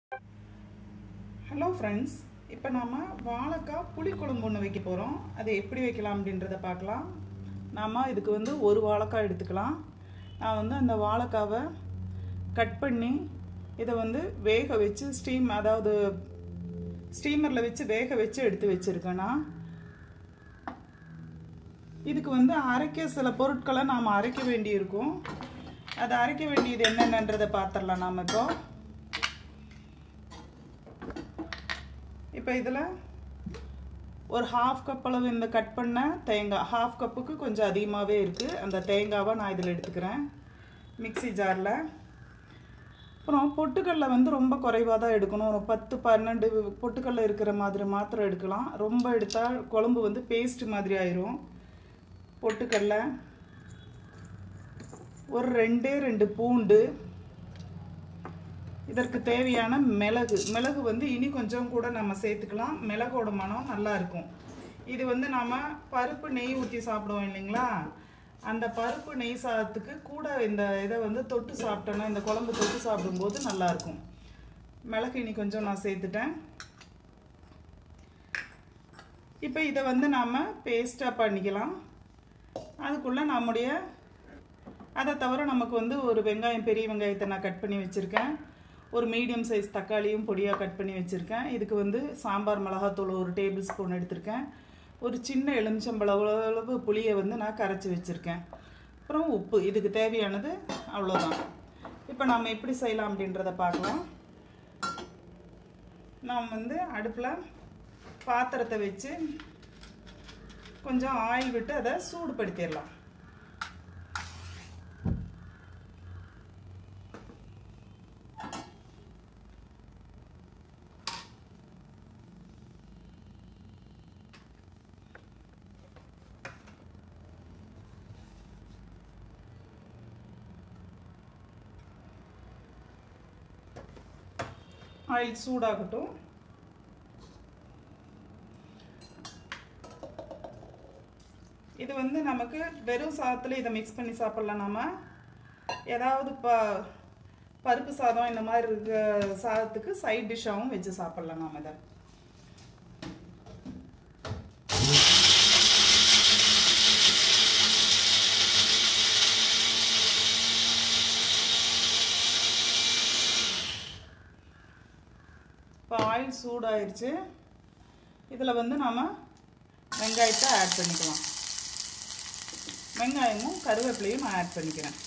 hello friends இப்போ நாம் வாழைக்காய் புளிக்குழம்பு ஒன்று வைக்க போகிறோம் அதை எப்படி வைக்கலாம் அப்படின்றத பார்க்கலாம் நாம் இதுக்கு வந்து ஒரு வாழைக்காய் எடுத்துக்கலாம் நான் வந்து அந்த வாழைக்காவை கட் பண்ணி இதை வந்து வேக வச்சு ஸ்டீம் அதாவது ஸ்டீமரில் வச்சு வேக வச்சு எடுத்து வச்சுருக்கேன்னா இதுக்கு வந்து அரைக்க சில பொருட்களை நாம் அரைக்க வேண்டியிருக்கும் அதை அரைக்க வேண்டியது என்னென்னன்றதை பார்த்துடலாம் நாம் இப்போ இப்போ இதில் ஒரு ஹாஃப் கப் அளவு இந்த கட் பண்ண தேங்காய் ஹாஃப் கப்புக்கு கொஞ்சம் அதிகமாகவே இருக்குது அந்த தேங்காவை நான் இதில் எடுத்துக்கிறேன் மிக்சி ஜாரில் அப்புறம் பொட்டுக்கடலை வந்து ரொம்ப குறைவாக தான் எடுக்கணும் ஒரு பத்து பன்னெண்டு பொட்டுக்கடலை இருக்கிற மாதிரி மாத்திரம் எடுக்கலாம் ரொம்ப எடுத்தால் குழம்பு வந்து பேஸ்ட் மாதிரி ஆயிரும் பொட்டுக்கடலை ஒரு ரெண்டே ரெண்டு பூண்டு இதற்கு தேவையான மிளகு மிளகு வந்து இனி கொஞ்சம் கூட நம்ம சேர்த்துக்கலாம் மிளகோட மனம் நல்லா இருக்கும் இது வந்து நாம் பருப்பு நெய் ஊற்றி சாப்பிடுவோம் இல்லைங்களா அந்த பருப்பு நெய் சாதத்துக்கு கூட இந்த இதை வந்து தொட்டு சாப்பிட்டோன்னா இந்த குழம்பு தொட்டு சாப்பிடும்போது நல்லாயிருக்கும் மிளகு இனி கொஞ்சம் நான் சேர்த்துட்டேன் இப்போ இதை வந்து நாம் பேஸ்ட்டாக பண்ணிக்கலாம் அதுக்குள்ளே நம்முடைய அதை தவிர நமக்கு வந்து ஒரு வெங்காயம் பெரிய வெங்காயத்தை நான் கட் பண்ணி வச்சுருக்கேன் ஒரு மீடியம் சைஸ் தக்காளியும் பொடியாக கட் பண்ணி வச்சுருக்கேன் இதுக்கு வந்து சாம்பார் மிளகாத்தூள் ஒரு டேபிள் ஸ்பூன் எடுத்திருக்கேன் ஒரு சின்ன எலுமிச்சம்பழ அளவு புளியை வந்து நான் கரைச்சி வச்சுருக்கேன் அப்புறம் உப்பு இதுக்கு தேவையானது அவ்வளோதான் இப்போ நம்ம எப்படி செய்யலாம் அப்படின்றத பார்க்கலாம் நாம் வந்து அடுப்பில் பாத்திரத்தை வச்சு கொஞ்சம் ஆயில் விட்டு அதை சூடுபடுத்திடலாம் ஆயில் சூடாகட்டும் இது வந்து நமக்கு வெறும் சாதத்தில் இதை மிக்ஸ் பண்ணி சாப்பிட்லாம் நம்ம ஏதாவது ப பருப்பு சாதம் இந்த மாதிரி இருக்க சாதத்துக்கு சைட் டிஷ்ஷாகவும் வச்சு சாப்பிட்லாம் நாம் இதை இப்போ ஆயில் சூடாயிருச்சு இதில் வந்து நாம் வெங்காயத்தை ஆட் பண்ணிக்கலாம் வெங்காயமும் கருவேப்பிலையும் நான் ஆட் பண்ணிக்கிறேன்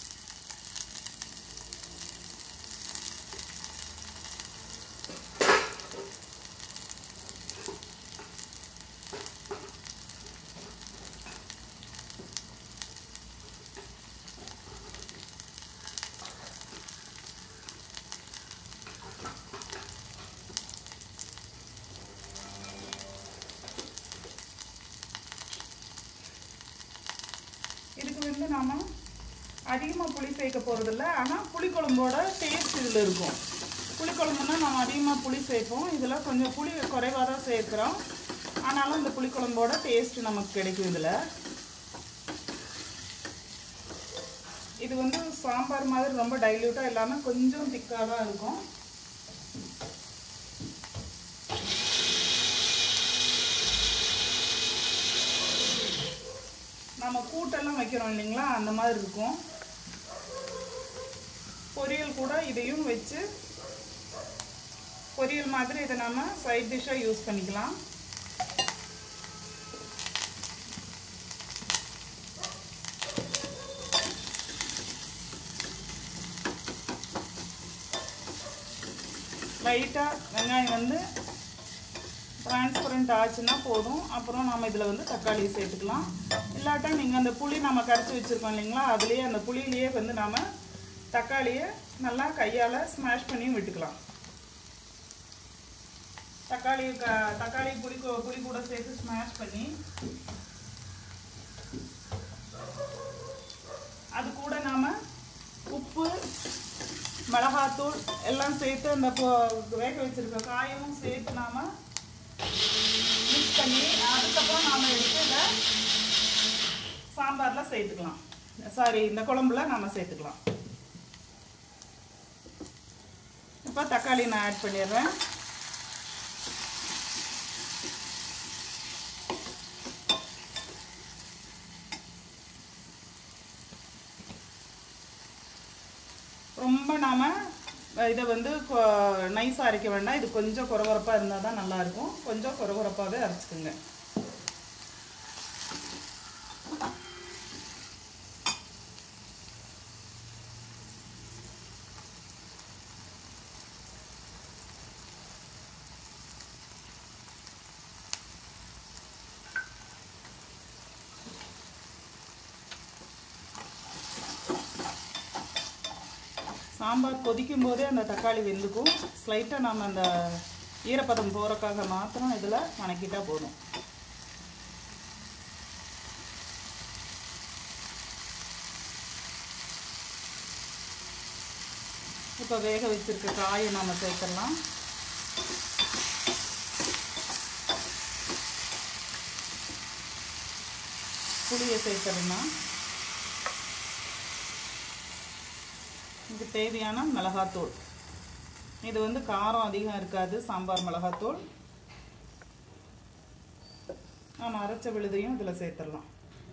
இதுக்கு வந்து நாம் அதிகமாக புளி சேர்க்க போகிறதில்ல ஆனால் புளிக்குழம்போட டேஸ்ட் இதில் இருக்கும் புளிக்குழம்புனா நம்ம அதிகமாக புளி சேர்ப்போம் இதில் கொஞ்சம் புளி குறைவாக தான் சேர்க்குறோம் ஆனாலும் இந்த புளிக்குழம்போட டேஸ்ட் நமக்கு கிடைக்கும் இதில் இது வந்து சாம்பார் மாதிரி ரொம்ப டைல்யூட்டாக இல்லாமல் கொஞ்சம் திக்காக தான் இருக்கும் நம்ம கூட்டெல்லாம் வைக்கிறோம் இல்லைங்களா அந்த மாதிரி இருக்கும் பொரியல் கூட இதையும் வச்சு பொரியல் மாதிரி இதை நம்ம சைட் டிஷ்ஷாக யூஸ் பண்ணிக்கலாம் லைட்டாக வெங்காயம் வந்து டிரான்ஸ்பரண்ட் ஆச்சுன்னா போதும் அப்புறம் நம்ம இதில் வந்து தக்காளி சேர்த்துக்கலாம் இல்லாட்டா நீங்கள் அந்த புளி நம்ம கரைச்சி வச்சுருக்கோம் இல்லைங்களா அதுலேயே அந்த புளியிலேயே வந்து நாம் தக்காளியை நல்லா கையால் ஸ்மாஷ் பண்ணியும் விட்டுக்கலாம் தக்காளி க தக்காளி புளி புளி கூட சேர்த்து ஸ்மாஷ் பண்ணி அது கூட நாம் உப்பு மிளகாத்தூள் எல்லாம் சேர்த்து அந்த வேக வச்சுருக்க காயமும் சேர்த்து நாம் மிக்ஸ் பண்ணி அதுக்கப்புறம் நாம் எடுத்து இதை சாம்பாரில் சேர்த்துக்கலாம் சாரி இந்த குழம்புல நாம் சேர்த்துக்கலாம் இப்போ தக்காளி நான் ஆட் பண்ணிடுறேன் ரொம்ப நாம் இதை வந்து நைஸாக அரைக்க வேண்டாம் இது கொஞ்சம் குறகுறப்பாக இருந்தால் தான் நல்லாயிருக்கும் கொஞ்சம் குறகுறப்பாகவே அரைச்சிக்கோங்க சாம்பார் கொதிக்கும் போதே அந்த தக்காளி வெந்துக்கும் ஸ்லைட்டாக நம்ம அந்த ஈரப்பதம் போகிறக்காக மாத்திரம் இதில் வணக்கிட்டா போதும் இப்போ வேக வச்சிருக்க காயை நம்ம சேர்த்துடலாம் புளியை சேர்த்துடலாம் இதுக்கு தேவையான மிளகாத்தூள் இது வந்து காரம் அதிகம் இருக்காது சாம்பார் மிளகாத்தூள் நம்ம அரைச்ச விழுதையும் இதில் சேர்த்துடலாம்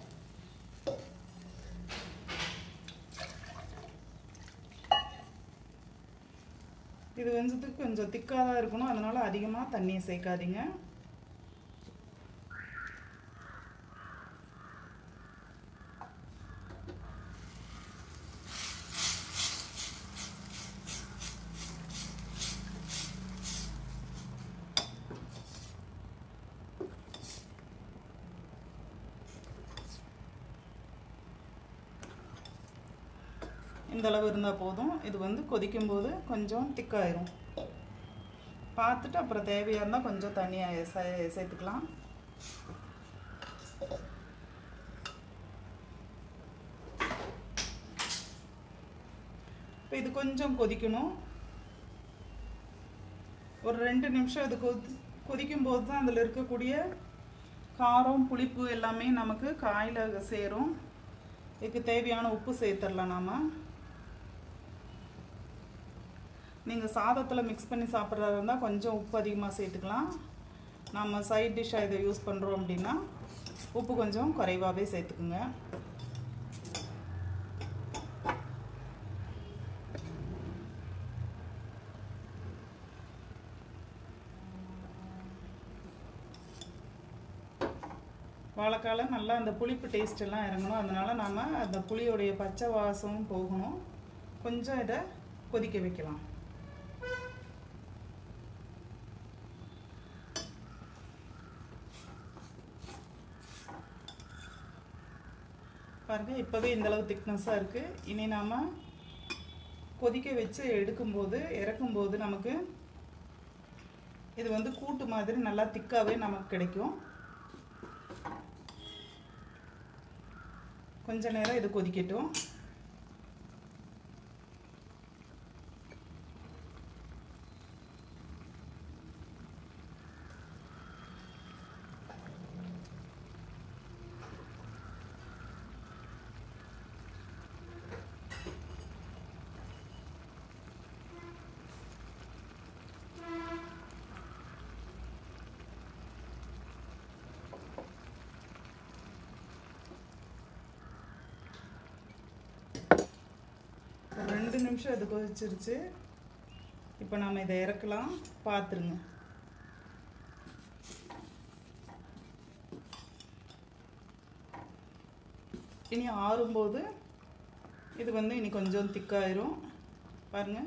இது வந்து கொஞ்சம் திக்காக தான் இருக்கணும் அதனால் அதிகமாக தண்ணியை சேர்க்காதீங்க இந்த அளவு இருந்தால் போதும் இது வந்து கொதிக்கும்போது கொஞ்சம் திக்காயிரும் பார்த்துட்டு அப்புறம் தேவையாக இருந்தால் கொஞ்சம் தண்ணியாக சே சேர்த்துக்கலாம் இப்போ இது கொஞ்சம் கொதிக்கணும் ஒரு ரெண்டு நிமிஷம் இது கொதி கொதிக்கும் போது தான் அதில் இருக்கக்கூடிய காரம் புளிப்பு எல்லாமே நமக்கு காயில் சேரும் இதுக்கு தேவையான உப்பு சேர்த்துடலாம் நாம் நீங்கள் சாதத்தில் மிக்ஸ் பண்ணி சாப்பிட்றதா இருந்தால் கொஞ்சம் உப்பு அதிகமாக சேர்த்துக்கலாம் நம்ம சைட் டிஷ்ஷாக இதை யூஸ் பண்ணுறோம் அப்படின்னா உப்பு கொஞ்சம் குறைவாகவே சேர்த்துக்குங்க வாழைக்கால நல்லா அந்த புளிப்பு டேஸ்ட் எல்லாம் இறங்கணும் அதனால நாம் அந்த புளியோடைய பச்சை வாசமும் போகணும் கொஞ்சம் இதை கொதிக்க வைக்கலாம் பாருங்க இப்போவே இந்தளவு திக்னஸாக இருக்குது இனி நாம் கொதிக்க வச்சு எடுக்கும்போது இறக்கும்போது நமக்கு இது வந்து கூட்டு மாதிரி நல்லா திக்காகவே நமக்கு கிடைக்கும் கொஞ்ச நேரம் இது கொதிக்கட்டும் ஒரு ரெண்டு நிமிஷம் இது கொதிச்சிருச்சு இப்போ நாம் இதை இறக்கலாம் பார்த்துருங்க இனி ஆறும்போது இது வந்து இனி கொஞ்சம் திக்காயிரும் பாருங்கள்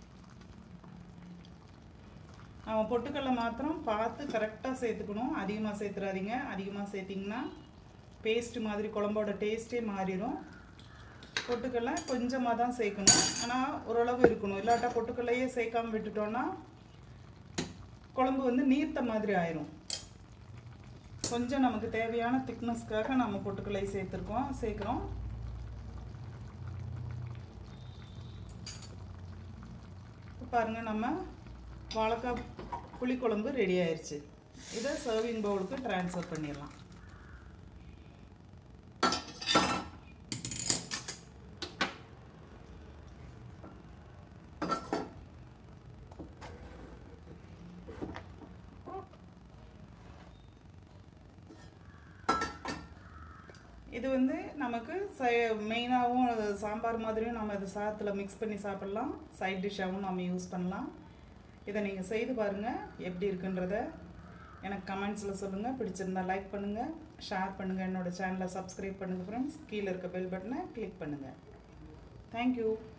நம்ம பொட்டுக்கடலை மாத்திரம் பார்த்து கரெக்டாக சேர்த்துக்கணும் அதிகமாக சேர்த்துறாதீங்க அதிகமாக சேர்த்திங்கன்னா பேஸ்ட் மாதிரி குழம்போட டேஸ்ட்டே மாறிடும் பொட்டுக்கடலை கொஞ்சமாக தான் சேர்க்கணும் ஆனால் ஓரளவு இருக்கணும் இல்லாட்டா பொட்டுக்கடலையே சேர்க்காம விட்டுட்டோன்னா குழம்பு வந்து நீர்த்த மாதிரி ஆயிரும் கொஞ்சம் நமக்கு தேவையான திக்னஸ்க்காக நம்ம பொட்டுக்கடலை சேர்த்துருக்கோம் சேர்க்குறோம் பாருங்க நம்ம வாழைக்காய் புளிக்குழம்பு ரெடி ஆயிடுச்சு இதை சர்விங் பவுலுக்கு ட்ரான்ஸ்ஃபர் பண்ணிடலாம் இது வந்து நமக்கு மெயினாகவும் சாம்பார் மாதிரியும் நம்ம இது சாதத்தில் மிக்ஸ் பண்ணி சாப்பிட்லாம் சைட் டிஷ்ஷாகவும் நம்ம யூஸ் பண்ணலாம் இதை நீங்கள் செய்து பாருங்கள் எப்படி இருக்குன்றத எனக்கு கமெண்ட்ஸில் சொல்லுங்கள் பிடிச்சிருந்தா லைக் பண்ணுங்கள் ஷேர் பண்ணுங்கள் என்னோடய சேனலை சப்ஸ்கிரைப் பண்ணுங்கள் ஃப்ரெண்ட்ஸ் கீழே இருக்க பெல் பட்டனை கிளிக் பண்ணுங்கள் தேங்க்யூ